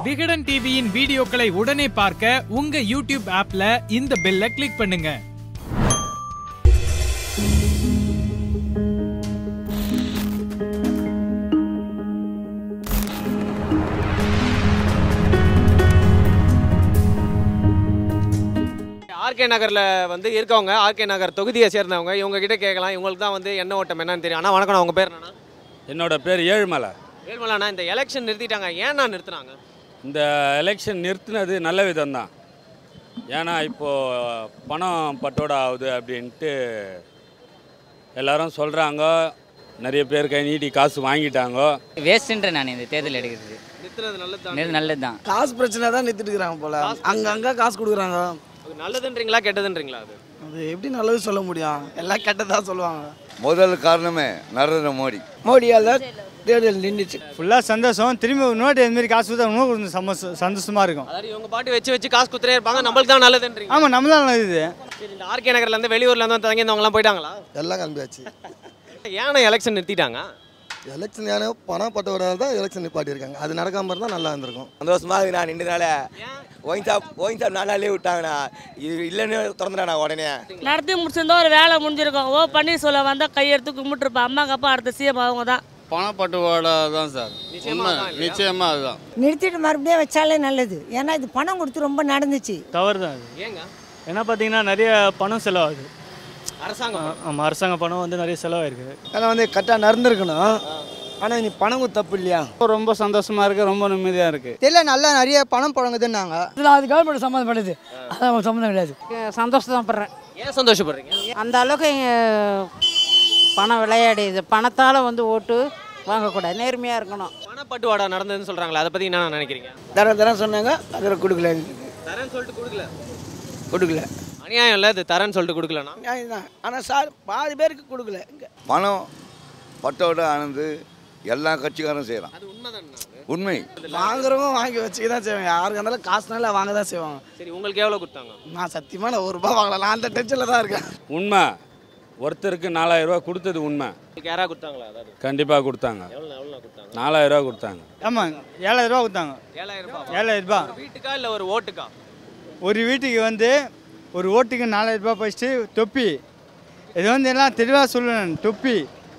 விகடன் டிவியின் வீடியோக்களை உடனே பார்க்க உங்க யூடியூப் ஆப்ல இந்த பெல்லை கிளிக் பண்ணுங்க ஆர்கே நகரில் வந்து இருக்கவங்க ஆர்கே நகர் தொகுதியை சேர்ந்தவங்க இவங்க கிட்ட கேட்கலாம் இவங்களுக்கு தான் வந்து என்ன ஓட்டம் என்னன்னு தெரியும் ஆனால் வணக்கம் உங்கள் பேர் என்னன்னா என்னோட பேர் ஏழுமலை ஏழ்மலாண்ணா இந்த எலெக்ஷன் நிறுத்திட்டாங்க ஏன்னா நிறுத்துனாங்க இந்த எலெக்ஷன் நிறுத்தினது நல்ல விதம்தான் ஏன்னா இப்போது பணம் பட்டோட ஆகுது அப்படின்ட்டு எல்லாரும் சொல்கிறாங்க நிறைய பேர் கை நீட்டி காசு வாங்கிட்டாங்க வேஸ்ட்டுன்ற நான் இந்த தேர்தல் எடுக்கிறது நிறுத்துறது நல்லது இது நல்லது தான் காசு பிரச்சனை தான் நிறுத்திட்டு இருக்கிறாங்க போல அங்க அங்க காசு கொடுக்குறாங்க நல்லதுன்றீங்களா கெட்டதுன்றீங்களா அது அது எப்படி நல்லது சொல்ல முடியும் எல்லாம் கெட்டதா சொல்லுவாங்க முதல் காரணமே நரேந்திர மோடி மோடியால் தேர்தல் நின்றுச்சு ஃபுல்லாக சந்தோஷம் திரும்பி ஒரு நோட்டு இதுமாரி காசு கொடுத்தா இன்னும் கொஞ்சம் சம சந்தோஷமாக இருக்கும் அதாவது இவங்க பாட்டு வச்சு வச்சு காசு குத்துறே இருப்பாங்க நம்மளுக்கு தான் நல்லதுன்றீங்க ஆமாம் நம்ம தான் நல்லது இது சரி இந்த ஆர்கே நகர்லேருந்து வெளியூர்லேருந்து தங்கி இருந்தவங்கலாம் போயிட்டாங்களா எல்லாம் கிளம்பியாச்சு ஏன்னா எலெக்ஷன் நிறுத்திட்டாங்க எலெக்ஷன் யானோ பணம் பட்டோட தான் எலெக்ஷன் நிப்பாட்டியிருக்காங்க அது நடக்காம இருந்தால் நல்லா இருந்திருக்கும் சந்தோஷமா இருக்கு நான் நின்றனால ஒயின் ஷாப் ஒயின் ஷாப் நாளாலே விட்டாங்கண்ணா இது இல்லைன்னு திறந்துட்டாண்ணா உடனே நடத்தி முடிச்சிருந்தா ஒரு வேலை முடிஞ்சிருக்கும் ஓ பன்னீர்செல்வம் வந்தால் கையெடுத்து கும்பிட்டுருப்பா அம்மாக்கு அப்பா அடுத்த சிஎம் அவங்க தான் பணப்பட்டுவாடா தான் சார் நிச்சயமா அதான் இல்லையா? நிச்சயமாக அதுதான் நிறுத்திட்டு மறுபடியும் வச்சாலே நல்லது ஏன்னா இது பணம் கொடுத்து ரொம்ப நடந்துச்சு தவறு தான் அது ஏங்க ஏன்னா பார்த்தீங்கன்னா நிறைய பணம் செலவாகுது அரசாங்கம் ஆமாம் அரசாங்க பணம் வந்து நிறைய செலவாயிருக்கு அதெல்லாம் வந்து கரெக்டாக நடந்திருக்கணும் ஆனால் நீ பணம் கொடுத்து தப்பு இல்லையா ரொம்ப சந்தோஷமாக இருக்குது ரொம்ப நிம்மதியாக இருக்குது தெரியல நல்லா நிறைய பணம் புழங்குதுன்னாங்க இதில் அது கவர்மெண்ட் சம்மந்தப்படுது அதான் சம்மந்தம் கிடையாது சந்தோஷப்படுறேன் ஏன் சந்தோஷப்படுறீங்க அந்த அளவுக்கு பணம் விளையாடுது பணத்தால் வந்து ஓட்டு வாங்கக்கூடாது நேர்மையாக இருக்கணும் பணப்பட்டுவாடா நடந்ததுன்னு சொல்கிறாங்களா அதை பற்றி என்ன நினைக்கிறீங்க தர தரம் சொன்னாங்க அதில் கொடுக்கல தரேன்னு சொல்லிட்டு கொடுக்கல கொடுக்கல அநியாயம் இல்லை இது தரேன்னு சொல்லிட்டு கொடுக்கலனா நியாயம் ஆனால் சார் பாதி பேருக்கு கொடுக்கல இங்கே பணம் பட்டோட ஆனது எல்லா கட்சிக்காரும் செய்கிறான் அது உண்மைதானே உண்மை வாங்குறவங்க வாங்கி வச்சுக்க தான் செய்வாங்க யாருக்கு இருந்தாலும் காசுனால வாங்க தான் செய்வாங்க சரி உங்களுக்கு எவ்வளோ கொடுத்தாங்க நான் சத்தியமாக நான் ஒரு ரூபாய் வாங்கலாம் நான் அந்த டென்ஷனில் தான் இருக்கேன் உண்மை ஒருத்தருக்கு நாலாயிரம் ரூபாய் கொடுத்தது உண்மை உங்களுக்கு யாராவது கொடுத்தாங்களா அதாவது கண்டிப்பாக கொடுத்தாங்க எவ்வளோ எவ்வளோ கொடுத்தாங்க நாலாயிரம் ரூபாய் கொடுத்தாங்க ஆமாம் ஏழாயிரம் ரூபா கொடுத்தாங்க ஏழாயிரம் ரூபாய் ஏழாயிரம் ரூபாய் ஒரு வீட்டுக்கா இல்லை ஒரு ஓட்டுக்கா ஒரு வீட்டுக்கு வந்து ஒரு ஓட்டுக்கு நாலாயிரம் ரூபாய் ஃபஸ்ட்டு தொப்பி இது வந்து எல்லாம் தெளிவாக சொல்லுவேன் தொப்பி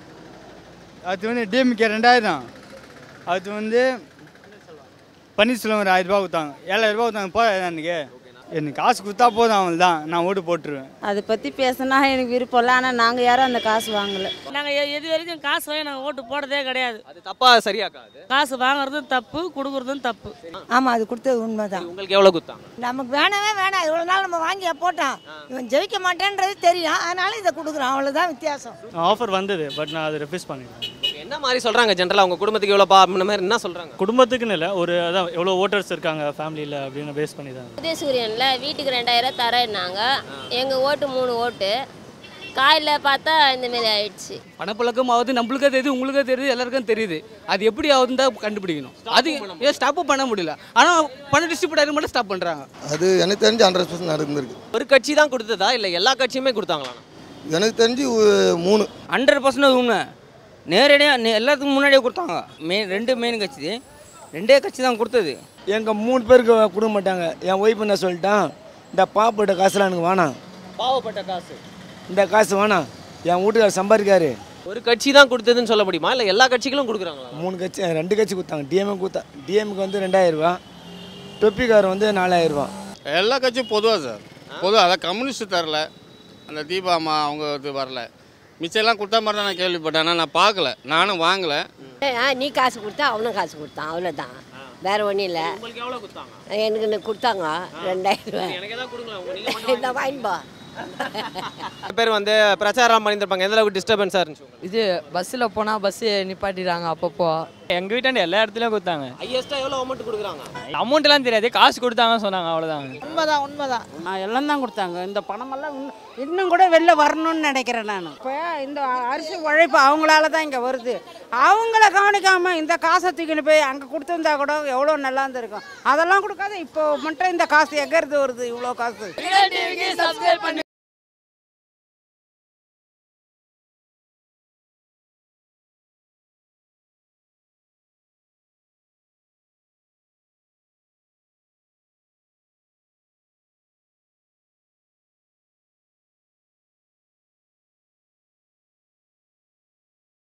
அது வந்து டிஎம்கே ரெண்டாயிரம் அது வந்து பன்னீர்செல்வம் ஒரு ஆயிரம் ரூபாய் கொடுத்தாங்க ஏழாயிரம் ரூபாய் கொடுத்தாங்க போதும் எனக்கு எனக்கு காசு கொடுத்தா போதும் அவள் தான் நான் ஓட்டு போட்டுருவேன் அதை பற்றி பேசினா எனக்கு விருப்பம் இல்லை ஆனால் நாங்கள் யாரும் அந்த காசு வாங்கலை நாங்கள் எது வரைக்கும் காசு வாங்கி நாங்கள் ஓட்டு போடுறதே கிடையாது அது தப்பா சரியாக்கா அது காசு வாங்குறதும் தப்பு கொடுக்குறதும் தப்பு ஆமாம் அது கொடுத்தது உண்மை தான் உங்களுக்கு எவ்வளோ கொடுத்தாங்க நமக்கு வேணவே வேணாம் இவ்வளோ நாள் நம்ம வாங்கி போட்டான் இவன் ஜெயிக்க மாட்டேன்றது தெரியும் அதனால இதை கொடுக்குறான் அவ்வளோதான் வித்தியாசம் ஆஃபர் வந்தது பட் நான் அதை ரெஃப்யூஸ் பண்ணிட்டேன் என்ன மாதிரி சொல்கிறாங்க ஜென்ரலாக உங்கள் குடும்பத்துக்கு எவ்வளோப்பா அப்படின்ற மாதிரி என்ன சொல்கிறாங்க குடும்பத்துக்குன்னு இல்லை ஒரு அதான் எவ்வளோ ஓட்டர்ஸ் இருக்காங்க ஃபேமிலியில் அப்படின்னு பேஸ் பண்ணி தான் உதயசூரியனில் வீட்டுக்கு ரெண்டாயிரம் தரேன்னாங்க எங்கள் ஓட்டு மூணு ஓட்டு காயில் பார்த்தா இந்த மாதிரி ஆயிடுச்சு பணப்பழக்கம் ஆகுது நம்மளுக்கே தெரியுது உங்களுக்கே தெரியுது எல்லாருக்கும் தெரியுது அது எப்படி ஆகுதுன்னு தான் கண்டுபிடிக்கணும் அது ஏன் ஸ்டாப்பும் பண்ண முடியல ஆனால் பணம் டிஸ்ட்ரிபியூட் ஆகி மட்டும் ஸ்டாப் பண்ணுறாங்க அது எனக்கு தெரிஞ்சு ஹண்ட்ரட் பர்சன்ட் நடந்திருக்கு ஒரு கட்சி தான் கொடுத்ததா இல்லை எல்லா கட்சியுமே கொடுத்தாங்களா எனக்கு தெரிஞ்சு ஒ- மூணு ஹண்ட்ரட் பர்சன்ட் உண்மை நேரடியாக எல்லாத்துக்கும் முன்னாடியே கொடுத்தாங்க மெயின் ரெண்டு மெயின் கட்சி ரெண்டே கட்சி தான் கொடுத்தது எங்கள் மூணு பேருக்கு கொடுக்க மாட்டாங்க என் ஒய்ஃப் என்ன சொல்லிட்டான் இந்த பாப்பட்ட காசுலாம் எனக்கு வேணாம் பாவப்பட்ட காசு இந்த காசு வேணாம் என் வீட்டுக்காரர் சம்பாதிக்காரு ஒரு கட்சி தான் கொடுத்ததுன்னு சொல்ல முடியுமா இல்லை எல்லா கட்சிகளும் கொடுக்குறாங்களா மூணு கட்சி ரெண்டு கட்சி கொடுத்தாங்க டிஎம்ஏ கொடுத்தா டிஎம்க்கு வந்து ரெண்டாயிரம் ரூபா தொப்பிக்கார் வந்து நாலாயிரம் ரூபா எல்லா கட்சியும் பொதுவாக சார் பொதுவாக அதான் கம்யூனிஸ்ட் தரல அந்த தீபா அம்மா அவங்க இது வரல மிச்சம் எல்லாம் கொடுத்த மாதிரி தான் நான் கேள்விப்பட்டேன் ஆனால் நான் பார்க்கல நானும் வாங்கலை நீ காசு கொடுத்தா அவனும் காசு கொடுத்தான் அவ்வளோதான் வேற ஒன்றும் இல்லை உங்களுக்கு எவ்வளோ கொடுத்தாங்க எனக்கு இன்னும் கொடுத்தாங்க ரெண்டாயிரம் ரூபாய் எனக்கு ஏதாவது கொடுங்களேன் உங்க நீங்க மட்டும் இந்த வாங்கிப்பா நிறைய பேர் வந்து பிரச்சாரம் பண்ணியிருப்பாங்க எந்த அளவுக்கு டிஸ்டர்பன்ஸாக இருந்துச்சு உங்களுக்கு இது பஸ்ஸில் போனால் பஸ்ஸு நிப்பாட்டிடுறாங்க அப்பப்போ எங்கள் வீட்டாண்ட எல்லா இடத்துலையும் கொடுத்தாங்க ஹையஸ்ட்டாக எவ்வளோ அமௌண்ட் கொடுக்குறாங்க அமௌண்ட்லாம் தெரியாது காசு கொடுத்தாங்கன்னு சொன்னாங்க அவ்வளோதான் உண்மைதான் உண்மைதான் எல்லாம் தான் கொடுத்தாங்க இந்த பணமெல்லாம் இன்னும் இன்னும் கூட வெளில வரணும்னு நினைக்கிறேன் நான் இப்போ இந்த அரிசி உழைப்பு அவங்களால தான் இங்கே வருது அவங்கள கவனிக்காமல் இந்த காசை தூக்கின்னு போய் அங்கே கொடுத்துருந்தா கூட எவ்வளோ நல்லா இருந்திருக்கும் அதெல்லாம் கொடுக்காத இப்போ மட்டும் இந்த காசு எங்கேருந்து வருது இவ்வளோ காசு